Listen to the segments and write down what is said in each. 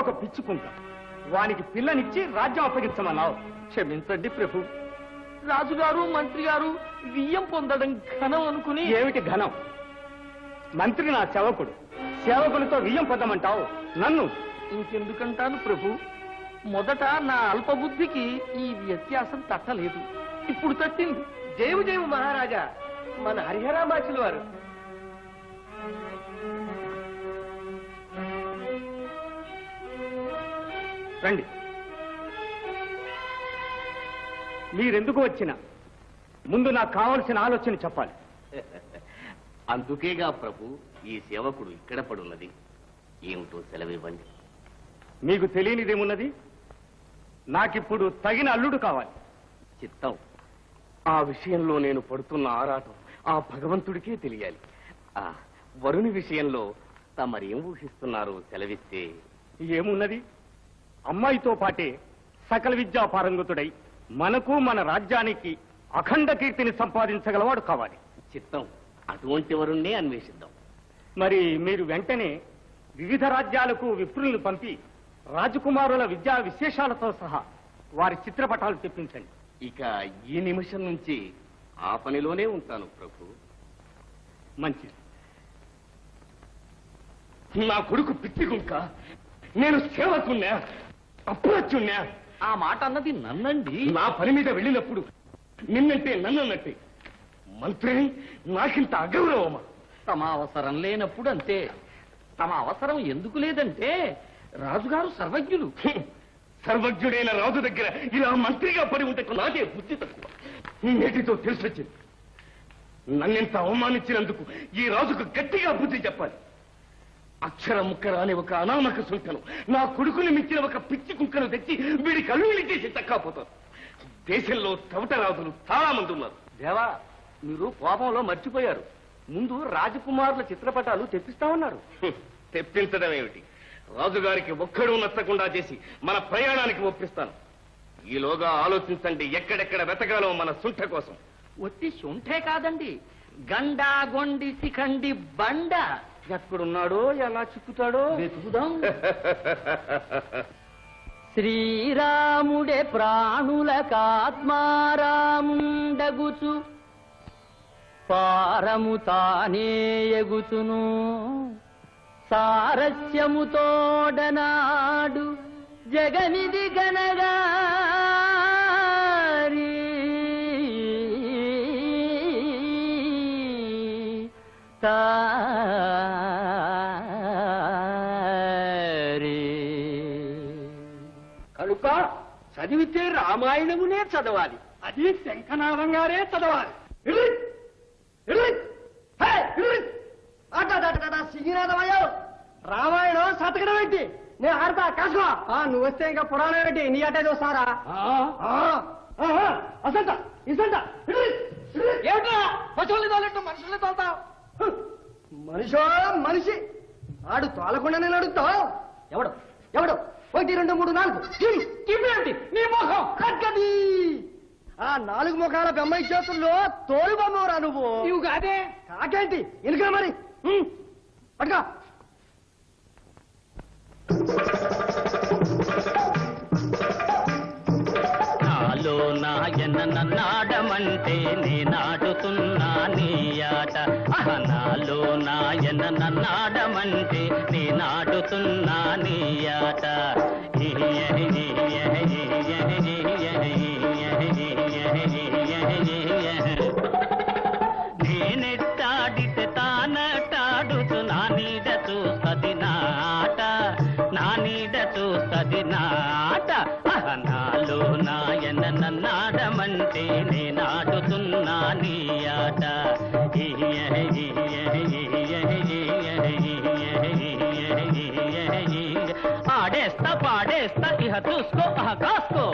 ఒక పిచ్చుకుంట వానికి పిల్లనిచ్చి రాజ్యం అప్పగించమన్నావు క్షమించండి ప్రభు రాజుగారు మంత్రి గారు వియ్యం పొందడం ఘనం అనుకుని ఏమిటి ఘనం మంత్రి నా సేవకుడు సేవకులతో వియ్యం పొందమంటావు నన్ను ఇంకెందుకంటాను ప్రభు మొదట నా అల్పబుద్ధికి ఈ వ్యత్యాసం తట్టలేదు ఇప్పుడు తట్టింది జయము జయము మహారాజా మన హరిహరామాచుల వారు రండి మీరెందుకు వచ్చినా ముందు నాకు కావలసిన ఆలోచన చెప్పాలి అందుకేగా ప్రభు ఈ సేవకుడు ఇక్కడ పడున్నది ఏమిటో సెలవివ్వండి మీకు తెలియనిదేమున్నది నాకిప్పుడు తగిన అల్లుడు కావాలి చిత్తం ఆ విషయంలో నేను పడుతున్న ఆరాటం ఆ భగవంతుడికే తెలియాలి ఆ వరుని విషయంలో తమరేం ఊహిస్తున్నారు సెలవిస్తే ఏమున్నది అమ్మాయితో పాటే సకల విద్యా పారంగతుడై మనకు మన రాజ్యానికి అఖండ కీర్తిని సంపాదించగలవాడు కావాలి చిత్తం అటువంటి వరుణ్ణే అన్వేషిద్దాం మరి మీరు వెంటనే వివిధ రాజ్యాలకు విప్రులను పంపి రాజకుమారుల విద్యా విశేషాలతో సహా వారి చిత్రపటాలు తెప్పించండి ఇక ఈ నిమిషం నుంచి ఆ పనిలోనే ఉంటాను ప్రభు మంచిది నా కొడుకు పిచ్చి కుక్క నేను సేవకున్నా అప్రచున్నా ఆ మాట అన్నది నన్నండి నా పని మీద వెళ్ళినప్పుడు నిన్నంటే నన్నన్నట్టే మంత్రిని నాకింత అగౌరవమా తమ అవసరం లేనప్పుడు అంతే తమ అవసరం ఎందుకు లేదంటే రాజుగారు సర్వజ్ఞులు హ్మ్. సర్వజ్ఞుడైన రాజు దగ్గర ఇలా మంత్రిగా పడి ఉంటే నాకే బుద్ధి తక్కువ నేటితో తెలిసొచ్చింది నన్నెంత అవమానించినందుకు ఈ రాజుకు గట్టిగా బుద్ధి చెప్పాలి అక్షర ముక్కర అనే ఒక అనామక సుంకను నా కొడుకుని మించిన ఒక పిచ్చి కుక్కను తెచ్చి వీడి కళ్ళు చేసి తక్కపోతాను దేశంలో తవట రాజులు చాలా మంది ఉన్నారు దేవా మీరు కోపంలో మర్చిపోయారు ముందు రాజకుమారుల చిత్రపటాలు తెప్పిస్తామన్నారు హ్మ్. తెప్పించడం ఏమిటి రాజుగారికి ఒక్కడూ నచ్చకుండా చేసి మన ప్రయాణానికి ఒప్పిస్తాను ఈలోగా ఆలోచించండి ఎక్కడెక్కడ వెతకాలో మన సుంఠ కోసం ఒత్తి శుంఠే కాదండి గండా గొండి శిఖండి బండ ఎక్కడున్నాడో ఎలా చిక్కుతాడో వెతుకుదాం శ్రీరాముడే ప్రాణులకాత్మారాముండగుచు పారము తానే ఎగుచును సారస్యముతోడనాడు జగనిది గనగారి తారి కనుక చదివితే రామాయణమునే చదవాలి అది శంఖనాథం గారే చదవాలి సింగినాథమయ్యో రామాయణం సతకడం ఏంటి నేను ఆడతా కాసుకో నువ్వు వస్తే ఇంకా పురాణం ఏంటి నీ అటే చూస్తారా అసంట ఇసంట ఏమిటా పశువుల్ని తోలట్టు మనుషుల్ని తోలుతావు మనిషో మనిషి ఆడు తోలకుండానే నడుస్తావు ఎవడు ఎవడు ఒకటి రెండు మూడు నాలుగు కిమ్మేంటి నీ ముఖం కక్కది ఆ నాలుగు ముఖాల బొమ్మాయి చేతుల్లో తోలు బొమ్మరా నువ్వు నువ్వు కాదే కాకేంటి ఎందుకు మరి ఉమ్, పట్టుకో నాలో నాయన నన్నాడమంటే నేనాడుతున్నా నీ ఆట అహ నాలో నాయన నన్నాడమంటే నేనాడుతున్నా నీ ఆట నేనెట్టాడితే తానటాడుతూ నా నీడ చూస్తది నాట నా నీడ చూస్తది నాట అహ నాలో నాయన నన్నాడమంటే నేనాడుతున్నా నీ ఆట ఆడేస్తా పాడేస్తా ఇహ చూసుకో అహ కాసుకో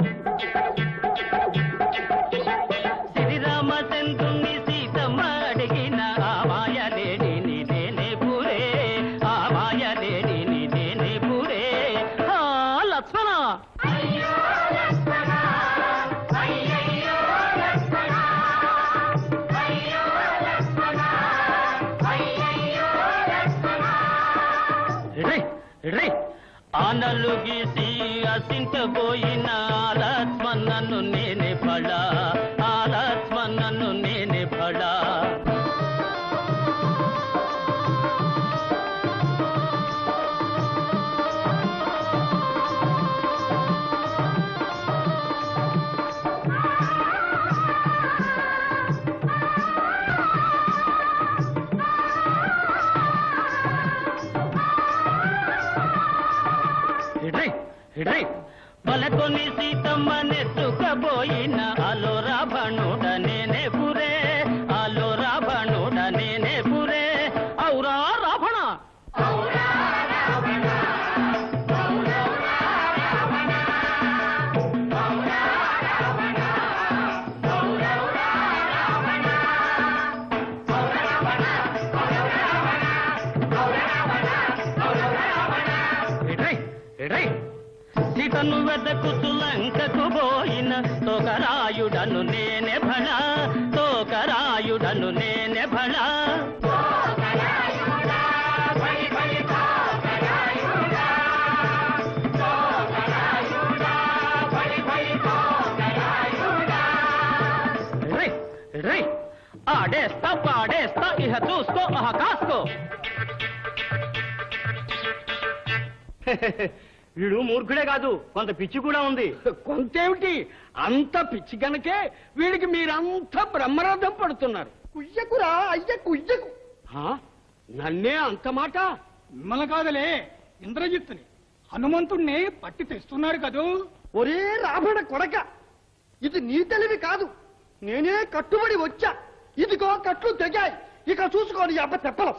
శ్రీరామచంద్రుని సీతమ్మ అడిగిన ఆ మాయలేడి నీదేనే పూరే ఆ మాయలేడి నీదేనే పూరే ఆ లక్ష్మణ రే రే ఆ బాణలు గీసి అసించబోయిన లక్ష్మణను నేనే ఫళ ఆ లక్ష్మణను నేనే ఫళ హిడ్రై హిడ్రై పలకొని సీతమ్మ నెత్తుకబోయిన అలో రావణుడ నేనే పురే అలో రావణుడ నేనే పురే ఔరా రావణ హిడ్రై హిడ్రై సీతను వెదకుతు లంకకు పోయిన తోకరాయుడను నేనే భళ తోకరాయుడను నేనే భళ రేయ్, రేయ్, ఆడేస్తా పాడేస్తా ఇహ చూసుకో అహ కాసుకో వీడు మూర్ఖుడే కాదు కొంత పిచ్చి కూడా ఉంది కొంతేమిటి అంత పిచ్చి గనకే వీడికి మీరంతా బ్రహ్మరథం పడుతున్నారు కుయ్యకురా అయ్య కుయ్యకు నన్నే అంత మాట మిమ్మల్ని కాదలే ఇంద్రజిత్తుని హనుమంతుణ్ణి పట్టి తెస్తున్నారు కదూ ఒరే రావణ కొడక ఇది నీ తెలివి కాదు నేనే కట్టుబడి వచ్చా ఇదిగో కట్లు తెగాయి ఇక చూసుకోని అబ్బ తెప్పలం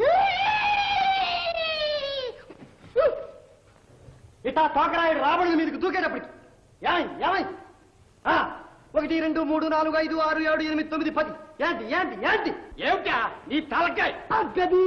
ఇటా తోకరాయుడు రావణుల మీదకి దూకేటప్పటికి ఏమై ఏమై ఆ, ఒకటి రెండు మూడు నాలుగు ఐదు ఆరు ఏడు ఎనిమిది తొమ్మిది పది ఏంటి ఏంటి ఏంటి ఏమిటా నీ తలకాయ అగ్గది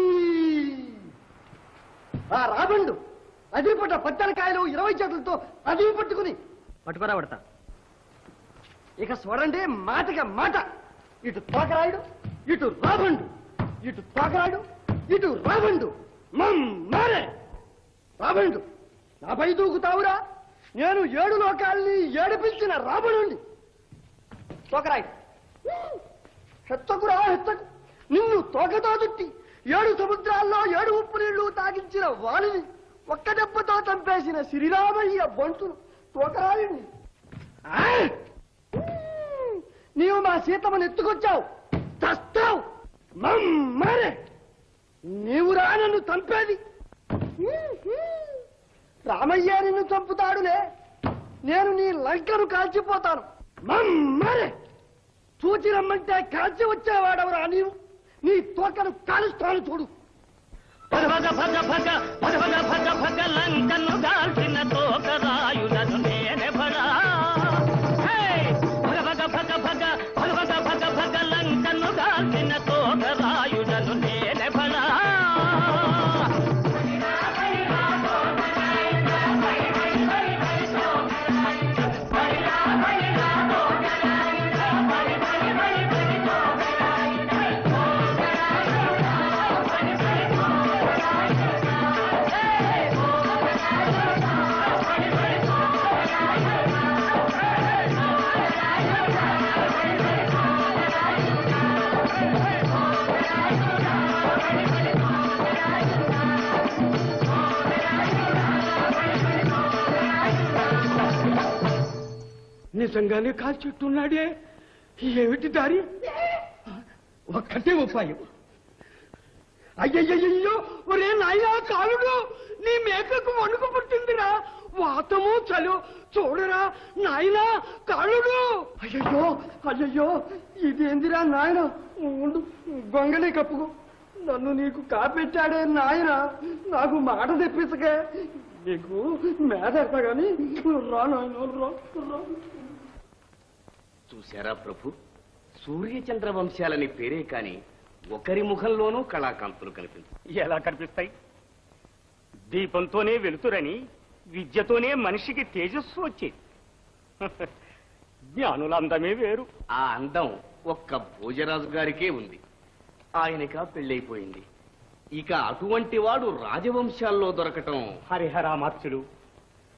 ఆ రావణుడు అదిరిపడ్డ పత్తెలకాయలు ఇరవై చేతులతో అదిరి పట్టుకుని పట్టుకురా పడతా ఇక స్వరండే మాటగా మాట ఇటు తోకరాయుడు ఇటు రావణుడు ఇటు తోకరాయుడు ఇటు రావణుడు మమ్మారే రావణుడు నాపై దూకుతావురా నేను ఏడు లోకాల్ని ఏడిపించిన రావణుణ్ణి తోకరాయుడు హెచ్చకురా హెచ్చకు నిన్ను తోకతో చుట్టి ఏడు సముద్రాల్లో ఏడు ఉప్పు నీళ్లు తాగించిన వాణిని ఒక్క దెబ్బతో చంపేసిన శ్రీరామయ్య బంటును తోకరాయుణ్ణి ఆ! నీవు మా సీతమ్మను ఎత్తుకొచ్చావు చస్తావు మమ్మారే నీవు రా నన్ను చంపేది రామయ్య నిన్ను చంపుతాడులే నేను నీ లంకను కాల్చిపోతాను మమ్మారే చూచి రమ్మంటే కాల్చి వచ్చేవాడవరా నీవు నీ తోకను కాలుస్తాను చూడు భగ భగ భగ భగ భగ భగ భగ భగ లంకను దాల్చిన తోకరాయుడను నేనే భడా హే! భగ భగ భగ భగ భగ భగ భగ భగ లంకను దాల్చిన తోకరాయుడను నేనే భడా నిజంగానే కాల్చుట్టున్నాడే ఏమిటి దారి ఒక్కటే ఉపాయం అయ్యయ్యో ఒరే నాయనా కాలుడు నీ మేకకు వణుకు పుట్టిందిరా వాతము చలు చూడరా నాయనా కాలుడు అయ్యయ్యో అయ్యయ్యో ఇదేందిరా నాయన ఉండు గొంగళి కప్పుకో నన్ను నీకు కాపెట్టాడే నాయన నాకు మాట తెప్పించకే నీకు మేదెడతా గాని రా నాయన రా రా చూశారా ప్రభు సూర్యచంద్ర వంశాలని పేరే కాని ఒకరి ముఖంలోనూ కళాకాంతులు కనిపించు ఎలా కనిపిస్తాయి దీపంతోనే వెలుతురని విద్యతోనే మనిషికి తేజస్సు వచ్చేది జ్ఞానుల అందమే వేరు ఆ అందం ఒక్క భోజరాజు గారికే ఉంది ఆయనక పెళ్ళైపోయింది ఇక అటువంటి వాడు రాజవంశాల్లో దొరకటం హరిహరామాత్యులు